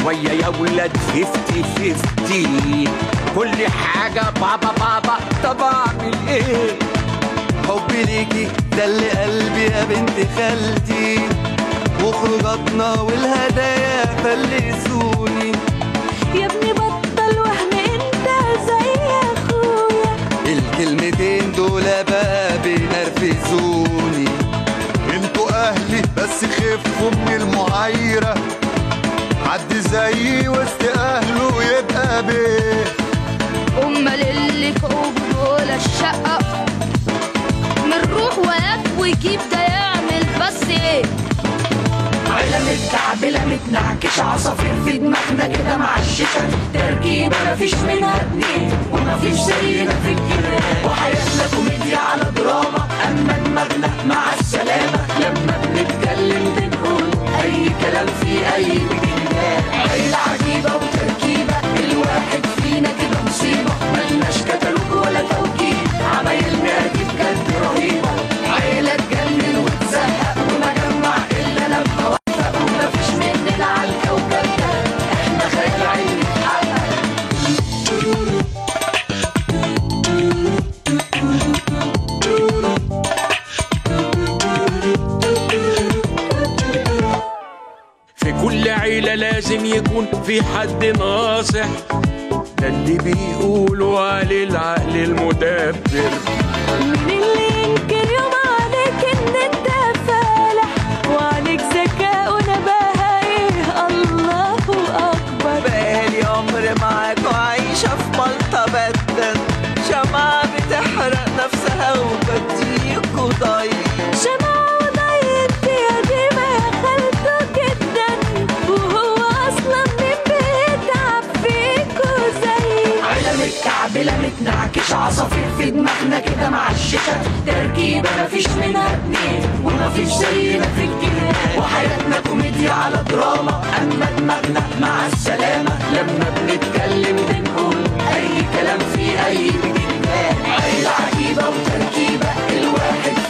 شوية يا ولاد فيفتي فيفتي كل حاجة بابا بابا طب اعمل ايه حبي ليكي ده اللي قلبي يا بنت خالتي وخروجاتنا والهدايا فلسوني يا ابني بطل وهم انت زي اخويا الكلمتين دول بقى بينرفزوني انتوا اهلي بس خفوا من المعايرة حد زيي وسط اهله يبقى بيه امال اللي فوق دول الشقة من روح وياك ويجيب ده يعمل بس ايه عيلة متكعبلة متنعكشة عصافير في دماغنا كده معششة تركيبة مفيش منها اتنين ومفيش زينا في الجنان وحياتنا كوميديا على دراما أما دماغنا مع السلامة لما بنتكلم بنقول أي كلام في أي بجنان عيلة عجيبة وتركيبة الواحد فينا كده مصيبة ملناش كتالوج ولا توكيل عمايلنا دي بجد رهيبة عيلة تجنن وتزهق ومجمع إلا لما وفق ومفيش مننا على الكوكب ده احنا خيال علمي اتحقق في كل عيلة لازم يكون في حد ناصح ده اللي بيقولوا عليه العقل المدبر مين اللي ينكر يوم عليك ان انت فالح وعليك ذكاء ونباهة ايه الله اكبر بقالي عمر معاك وعايشة في ملطة بدا شمعة بتحرق نفسها وبديكوا ضيق شمعة وضيت يا دي ما يا خالته جدا وهو اصلا مين بيتعب فيكوا زي عيلة متكعبلة متنعكشة عصافير في دماغنا كده معششة تركيبة مفيش منها اتنين ومفيش زينا في الجنان وحياتنا كوميديا على دراما أما دماغنا مع السلامة لما بنتكلم بنقول أي كلام في أي بجنان عيلة عجيبة وتركيبة الواحد